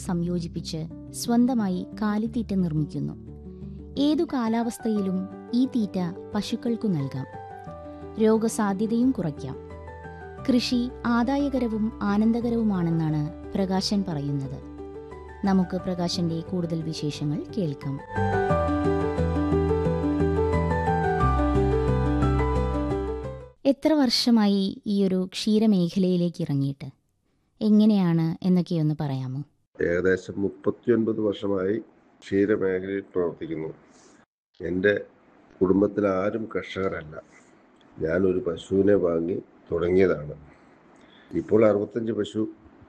സംയോജിപ്പിച്ച് സ്വന്തമായി കാലിത്തീറ്റ നിർമ്മിക്കുന്നു ഏതു കാലാവസ്ഥയിലും ഈ തീറ്റ പശുക്കൾക്കു നൽകാം രോഗസാധ്യതയും കുറയ്ക്കാം കൃഷി ആദായകരവും ആനന്ദകരവുമാണെന്നാണ് പ്രകാശൻ പറയുന്നത് നമുക്ക് പ്രകാശന്റെ കൂടുതൽ വിശേഷങ്ങൾ കേൾക്കാം എത്ര വർഷമായി ഈ ഒരു ക്ഷീരമേഖലയിലേക്ക് ഇറങ്ങിയിട്ട് എങ്ങനെയാണ് എന്നൊക്കെയൊന്ന് പറയാമോ ഏകദേശം മുപ്പത്തിയൊൻപത് വർഷമായി ക്ഷീരമേഖലയിൽ പ്രവർത്തിക്കുന്നു എൻ്റെ കുടുംബത്തിൽ ആരും കർഷകരല്ല ഞാനൊരു പശുവിനെ വാങ്ങി തുടങ്ങിയതാണ് ഇപ്പോൾ അറുപത്തഞ്ച് പശു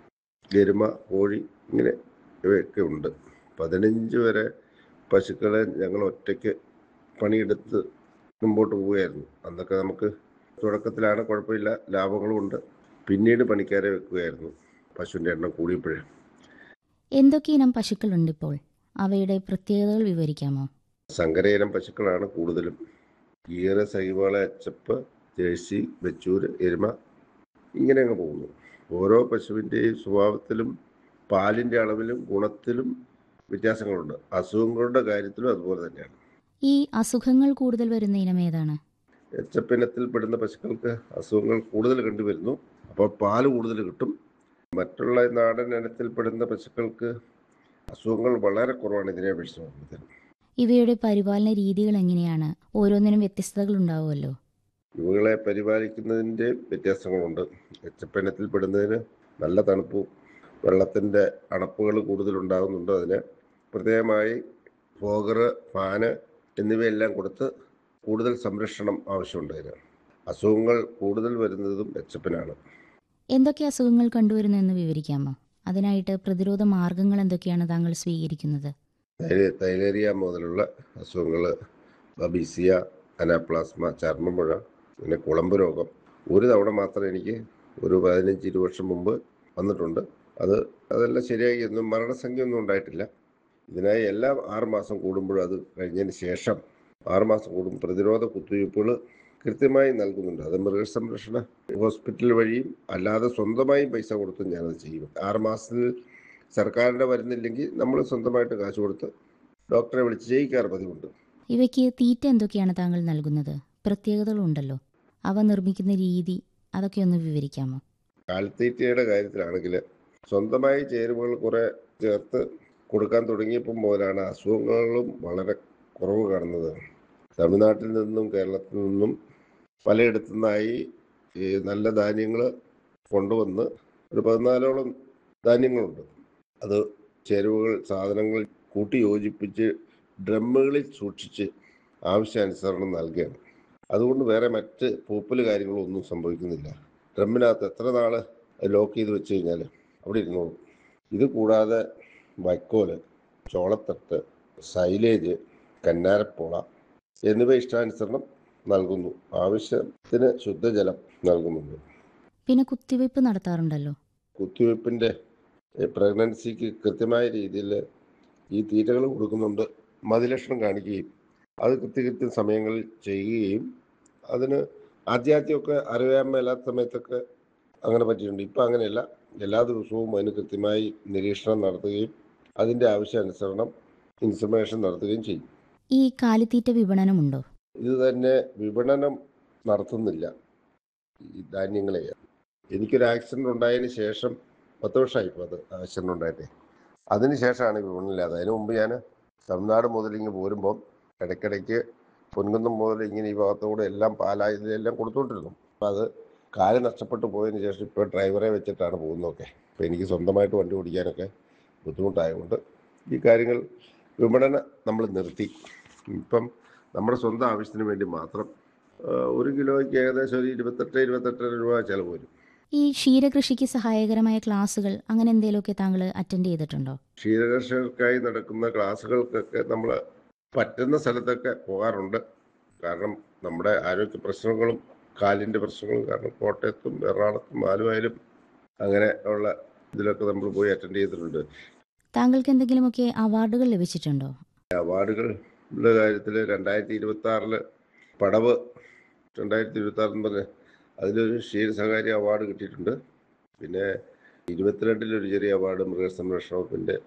എരുമ കോഴി ഇങ്ങനെ ഇവയൊക്കെ ഉണ്ട് പതിനഞ്ച് വരെ പശുക്കളെ ഞങ്ങൾ ഒറ്റയ്ക്ക് പണിയെടുത്ത് മുമ്പോട്ട് പോവുകയായിരുന്നു അന്നൊക്കെ നമുക്ക് തുടക്കത്തിലാണ് കുഴപ്പമില്ല ലാഭങ്ങളും ഉണ്ട് പിന്നീട് പണിക്കാരെ വെക്കുകയായിരുന്നു പശുവിൻ്റെ എണ്ണം കൂടിയപ്പോഴേ എന്തൊക്കെ ഇനം പശുക്കളുണ്ട് ഇപ്പോൾ അവയുടെ പ്രത്യേകതകൾ വിവരിക്കാമോ സങ്കരയിനം പശുക്കളാണ് കൂടുതലും ഗീറ സൈവാള അച്ചപ്പ് ജേഴ്സി വെച്ചൂര് എരുമ ഇങ്ങനെ അങ്ങ് പോകുന്നു ഓരോ പശുവിൻ്റെയും സ്വഭാവത്തിലും പാലിൻ്റെ അളവിലും ഗുണത്തിലും വ്യത്യാസങ്ങളുണ്ട് അസുഖങ്ങളുടെ കാര്യത്തിലും അതുപോലെ തന്നെയാണ് ഈ അസുഖങ്ങൾ കൂടുതൽ വരുന്ന ഇനം ഏതാണ് എച്ചപ്പിനത്തിൽ പെടുന്ന പശുക്കൾക്ക് അസുഖങ്ങൾ കൂടുതൽ കണ്ടുവരുന്നു അപ്പോൾ പാല് കൂടുതൽ കിട്ടും മറ്റുള്ള നാടൻ ഇനത്തിൽപ്പെടുന്ന പശുക്കൾക്ക് അസുഖങ്ങൾ വളരെ കുറവാണ് ഇതിനെ അപേക്ഷിച്ച് നോക്കുമ്പോഴത്തേനും ഇവയുടെ പരിപാലന രീതികൾ എങ്ങനെയാണ് ഓരോന്നിനും വ്യത്യസ്തതകൾ ഉണ്ടാവുമല്ലോ ഇവകളെ പരിപാലിക്കുന്നതിൻ്റെ വ്യത്യാസങ്ങളുണ്ട് എച്ചപ്പനത്തിൽ പെടുന്നതിന് നല്ല തണുപ്പും വെള്ളത്തിൻ്റെ അണപ്പുകൾ കൂടുതലുണ്ടാകുന്നുണ്ട് അതിന് പ്രത്യേകമായി ഫോഗർ ഫാന് എന്നിവയെല്ലാം കൊടുത്ത് കൂടുതൽ സംരക്ഷണം ആവശ്യമുണ്ട് അതിന് അസുഖങ്ങൾ കൂടുതൽ വരുന്നതും എച്ചപ്പനാണ് എന്തൊക്കെ അസുഖങ്ങൾ കണ്ടുവരുന്നു എന്ന് വിവരിക്കാമോ അതിനായിട്ട് പ്രതിരോധ മാർഗങ്ങൾ എന്തൊക്കെയാണ് താങ്കൾ സ്വീകരിക്കുന്നത് തൈല- തൈലേറിയ മുതലുള്ള അസുഖങ്ങൾ ബബീസിയ അനാപ്ലാസ്മ ചർമ്മമുഴ പിന്നെ കുളമ്പ് രോഗം ഒരു തവണ മാത്രം എനിക്ക് ഒരു പതിനഞ്ച് ഇരുപത് വർഷം മുമ്പ് വന്നിട്ടുണ്ട് അത് അതെല്ലാം ശരിയായി ഒന്നും മരണസംഖ്യ ഒന്നും ഉണ്ടായിട്ടില്ല ഇതിനായി എല്ലാ ആറ് മാസം കൂടുമ്പോഴും അത് കഴിഞ്ഞതിന് ശേഷം ആറ് മാസം കൂടുമ്പോൾ പ്രതിരോധ കുത്തിവയ്പ്പുകൾ കൃത്യമായി നൽകുന്നുണ്ട് അത് മൃഗസംരക്ഷണ ഹോസ്പിറ്റൽ വഴിയും അല്ലാതെ സ്വന്തമായും പൈസ കൊടുത്തും ഞാനത് ചെയ്യും ആറ് മാസത്തിൽ സർക്കാരിൻ്റെ വരുന്നില്ലെങ്കിൽ നമ്മൾ സ്വന്തമായിട്ട് കാശ് കൊടുത്ത് ഡോക്ടറെ വിളിച്ച് ചെയ്യിക്കാറ് പതിവുണ്ട് ഇവയ്ക്ക് തീറ്റ എന്തൊക്കെയാണ് താങ്കൾ നൽകുന്നത് പ്രത്യേകതകളുണ്ടല്ലോ അവ നിർമ്മിക്കുന്ന രീതി അതൊക്കെ ഒന്ന് വിവരിക്കാമോ കാലിത്തീറ്റയുടെ കാര്യത്തിലാണെങ്കിൽ സ്വന്തമായി ചേരുവകൾ കുറെ ചേർത്ത് കൊടുക്കാൻ തുടങ്ങിയപ്പം മുതലാണ് അസുഖങ്ങളും വളരെ കുറവ് കാണുന്നത് തമിഴ്നാട്ടിൽ നിന്നും കേരളത്തിൽ നിന്നും പലയിടത്തു നിന്നായി ഈ നല്ല ധാന്യങ്ങൾ കൊണ്ടുവന്ന് ഒരു പതിനാലോളം ധാന്യങ്ങളുണ്ട് അത് ചേരുവകൾ സാധനങ്ങൾ കൂട്ടി യോജിപ്പിച്ച് ഡ്രമ്മുകളിൽ സൂക്ഷിച്ച് ആവശ്യാനുസരണം നൽകുകയാണ് അതുകൊണ്ട് വേറെ മറ്റ് പൂപ്പൽ കാര്യങ്ങളൊന്നും സംഭവിക്കുന്നില്ല ഡ്രമ്മിനകത്ത് എത്ര നാൾ ലോക്ക് ചെയ്ത് വെച്ച് കഴിഞ്ഞാൽ അവിടെ ഇരുന്നോളും ഇത് കൂടാതെ വൈക്കോല് ചോളത്തട്ട് സൈലേജ് കന്നാരപ്പോള എന്നിവ ഇഷ്ടാനുസരണം നൽകുന്നു ആവശ്യത്തിന് ശുദ്ധജലം നൽകുന്നുണ്ട് പിന്നെ കുത്തിവയ്പ് നടത്താറുണ്ടല്ലോ കുത്തിവയ്പ്പിൻ്റെ പ്രഗ്നൻസിക്ക് കൃത്യമായ രീതിയിൽ ഈ തീറ്റകൾ കൊടുക്കുന്നുണ്ട് മതിലക്ഷണം കാണിക്കുകയും അത് കൃത്യകൃത്യം സമയങ്ങളിൽ ചെയ്യുകയും അതിന് ആദ്യാദ്യമൊക്കെ അറിയാൻ മേലാത്ത സമയത്തൊക്കെ അങ്ങനെ പറ്റിയിട്ടുണ്ട് ഇപ്പം അങ്ങനെയല്ല എല്ലാ ദിവസവും അതിന് കൃത്യമായി നിരീക്ഷണം നടത്തുകയും അതിൻ്റെ ആവശ്യാനുസരണം ഇൻഫർമേഷൻ നടത്തുകയും ചെയ്യും ഈ കാലിത്തീറ്റ വിപണനമുണ്ടോ ഇത് തന്നെ വിപണനം നടത്തുന്നില്ല ഈ ധാന്യങ്ങളെ എനിക്കൊരു ആക്സിഡന്റ് ഉണ്ടായതിന് ശേഷം പത്ത് വർഷമായി ഇപ്പോൾ അത് ആക്സിഡന്റ് ഉണ്ടായിട്ടേ അതിന് ശേഷമാണ് വിപണനമില്ലാതെ അതിന് മുമ്പ് ഞാൻ തമിഴ്നാട് മുതൽ ഇങ്ങ് പോരുമ്പം ഇടയ്ക്കിടയ്ക്ക് പൊൻകുന്നം മുതൽ ഇങ്ങനെ ഈ ഭാഗത്തൂടെ എല്ലാം പാലായതിലെല്ലാം കൊടുത്തുകൊണ്ടിരുന്നു അപ്പം അത് കാല് നഷ്ടപ്പെട്ടു പോയതിന് ശേഷം ഇപ്പോൾ ഡ്രൈവറെ വെച്ചിട്ടാണ് പോകുന്നതൊക്കെ അപ്പോൾ എനിക്ക് സ്വന്തമായിട്ട് വണ്ടി ഓടിക്കാനൊക്കെ ബുദ്ധിമുട്ടായതുകൊണ്ട് ഈ കാര്യങ്ങൾ വിപണന നമ്മൾ നിർത്തി ഇപ്പം നമ്മുടെ സ്വന്തം ആവശ്യത്തിന് വേണ്ടി മാത്രം ആ, ഒരു കിലോയ്ക്ക് ഏകദേശം ഒരു ഇരുപത്തെട്ട് ഇരുപത്തെട്ടര രൂപ ചിലവ് വരും ഈ ക്ഷീരകൃഷിക്ക് സഹായകരമായ ക്ലാസുകൾ അങ്ങനെ എന്തെങ്കിലുമൊക്കെ താങ്കൾ അറ്റൻഡ് ചെയ്തിട്ടുണ്ടോ ക്ഷീരകർഷകർക്കായി നടക്കുന്ന ക്ലാസ്സുകൾക്കൊക്കെ നമ്മൾ പറ്റുന്ന സ്ഥലത്തൊക്കെ പോകാറുണ്ട് കാരണം നമ്മുടെ ആരോഗ്യ പ്രശ്നങ്ങളും കാലിൻ്റെ പ്രശ്നങ്ങളും കാരണം കോട്ടയത്തും എറണാകുളത്തും ആലുവയിലും അങ്ങനെ ഉള്ള ഇതിലൊക്കെ നമ്മൾ പോയി അറ്റൻഡ് ചെയ്തിട്ടുണ്ട് താങ്കൾക്ക് എന്തെങ്കിലുമൊക്കെ അവാർഡുകൾ ലഭിച്ചിട്ടുണ്ടോ അവാർഡുകളുടെ കാര്യത്തിൽ രണ്ടായിരത്തി ഇരുപത്തി ആറില് പടവ് രണ്ടായിരത്തി ഇരുപത്തി ആറെന്ന് പറഞ്ഞ അതിലൊരു ക്ഷീര സ്വകാര്യ അവാർഡ് കിട്ടിയിട്ടുണ്ട് പിന്നെ ഇരുപത്തിരണ്ടിലൊരു ചെറിയ അവാർഡ് മൃഗസംരക്ഷണ വകുപ്പിൻ്റെ